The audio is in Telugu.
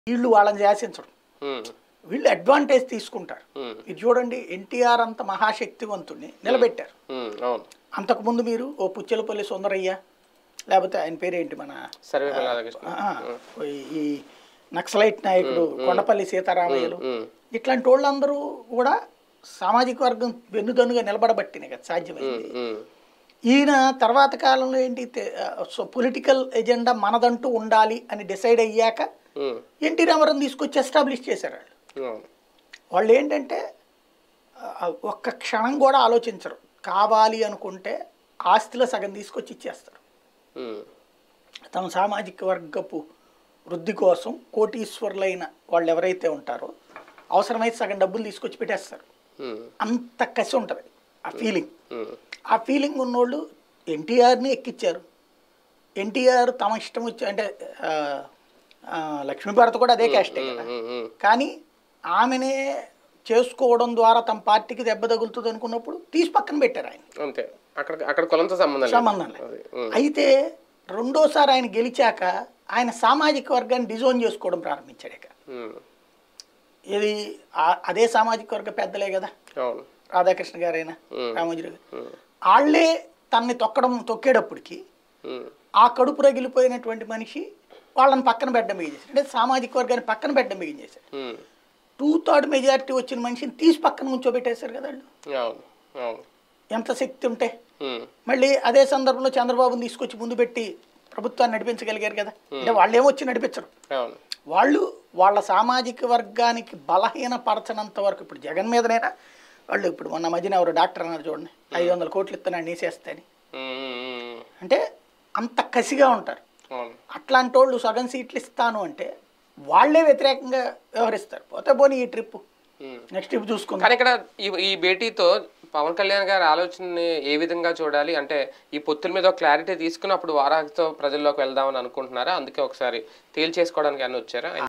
వీళ్ళు వాళ్ళని శాసించడం ఉమ్, వీళ్ళు అడ్వాంటేజ్ తీసుకుంటారు ఉమ్, ఇది చూడండి ఎన్టీఆర్ అంత మహాశక్తివంతుడిని నిలబెట్టారు ఉమ్, అవును అంతకుముందు మీరు ఓ పుచ్చలపల్లి సుందరయ్య లేకపోతే ఆయన పేరేంటి మన సర్వే రాధాకృష్ణ ఆ, ఈ- ఈ నక్సలైట్ నాయకుడు కొండపల్లి సీతారామయ్యలు ఉమ్, ఇట్లాంటి వాళ్ళందరూ కూడా సామాజిక వర్గం వెన్నుదన్నుగా నిలబడబట్టినే కదా సాధ్యమైంది ఉమ్, ఈయన తర్వాత కాలంలో ఏంటి సో పొలిటికల్ ఎజెండా మనదంటూ ఉండాలి అని డిసైడ్ అయ్యాక ఉమ్, ఎన్టీ రామారావు తీసుకొచ్చి ఎస్టాబ్లిష్ చేశారు వాళ్ళు అవును వాళ్ళు ఏంటంటే ఆ, ఒక్క క్షణం కూడా ఆలోచించరు కావాలి అనుకుంటే ఆస్తిలో సగం తీసుకొచ్చి ఇచ్చేస్తారు ఉమ్, తమ సామాజిక వర్గపు వృద్ధి కోసం కోటీశ్వరులైన వాళ్ళు ఎవరైతే ఉంటారో అవసరమైతే సగం డబ్బులు తీసుకొచ్చి పెట్టేస్తారు ఉమ్, అంత కసి ఉంటుంది ఆ ఫీలింగ్ ఉమ్, ఆ ఫీలింగ్ ఉన్నోళ్ళు ఎన్టీఆర్ని ఎక్కిచ్చారు ఎన్టీఆర్ తమ ఇష్టం వచ్చి అంటే ఆ, ఆ, లక్ష్మీభారత్ కూడా అదే క్యాస్టే కదా ఉమ్, ఉమ్, కానీ ఆమెనే చేసుకోవడం ద్వారా తమ పార్టీకి దెబ్బ తగులుతుంది అనుకున్నప్పుడు తీసి పక్కన పెట్టారు ఆయన అంతే అక్కడ అక్కడ కులంతో సంబంధం లేదు. సంబంధం లేదు అది, ఉమ్, అయితే రెండోసారి ఆయన గెలిచాక ఆయన సామాజిక వర్గాన్ని డిజోన్ చేసుకోవడం ప్రారంభించాడు ఇక ఉమ్, ఇది ఆ- అదే సామాజిక వర్గ పెద్దలే కదా అవును రాధాకృష్ణ గారైనా ఉమ్, రామోజీరావు గారు ఉమ్, వాళ్ళే తనని తొక్కడం తొక్కేటప్పటికి ఉమ్, ఆ కడుపు రగిలిపోయినటువంటి మనిషి వాళ్ళని పక్కన పెట్టడం బిగించేశాడు అంటే సామాజిక వర్గాన్ని పక్కన పెట్టడం బిగించేశాడు ఉమ్, టూ థర్డ్ మెజారిటీ వచ్చిన మనిషిని తీసి పక్కన ఉంచోబెట్టేశారు కదా వాళ్ళు అవును అవును ఎంత శక్తి ఉంటే ఉమ్, మళ్ళీ అదే సందర్భంలో చంద్రబాబుని తీసుకొచ్చి ముందు పెట్టి ప్రభుత్వాన్ని నడిపించగలిగారు కదా అంటే వాళ్ళు ఏమొచ్చి నడిపించరు అవును వాళ్ళు వాళ్ళ సామాజిక వర్గానికి బలహీన పరచనంత వరకు ఇప్పుడు జగన్ మీదనైనా వాళ్ళు ఇప్పుడు మొన్న మధ్యన ఎవరు డాక్టర్ అన్నారు చూడండి ఐదు వందల కోట్లు ఇస్తున్నాడు నీసేస్తాని ఉమ్, ఉమ్, ఉమ్, అంటే అంత కసిగా ఉంటారు అవును అట్లాంటి వాళ్ళు సగం సీట్లు ఇస్తాను అంటే వాళ్ళే వ్యతిరేకంగా వ్యవహరిస్తారు పోతే పోనీ ఈ ట్రిప్ ఉమ్. నెక్స్ట్ ట్రిప్ చూసుకుందాం కానీ ఇక్కడ ఈ ఈ భేటీతో పవన్ కళ్యాణ్ గారి ఆలోచనని ఏ విధంగా చూడాలి అంటే ఈ పొత్తుల మీద ఒక క్లారిటీ తీసుకుని అప్పుడు వారాహితో ప్రజల్లోకి వెళ్దామని అనుకుంటున్నారా అందుకే ఒకసారి తేల్చేసుకోవడానికి అన్న వచ్చారా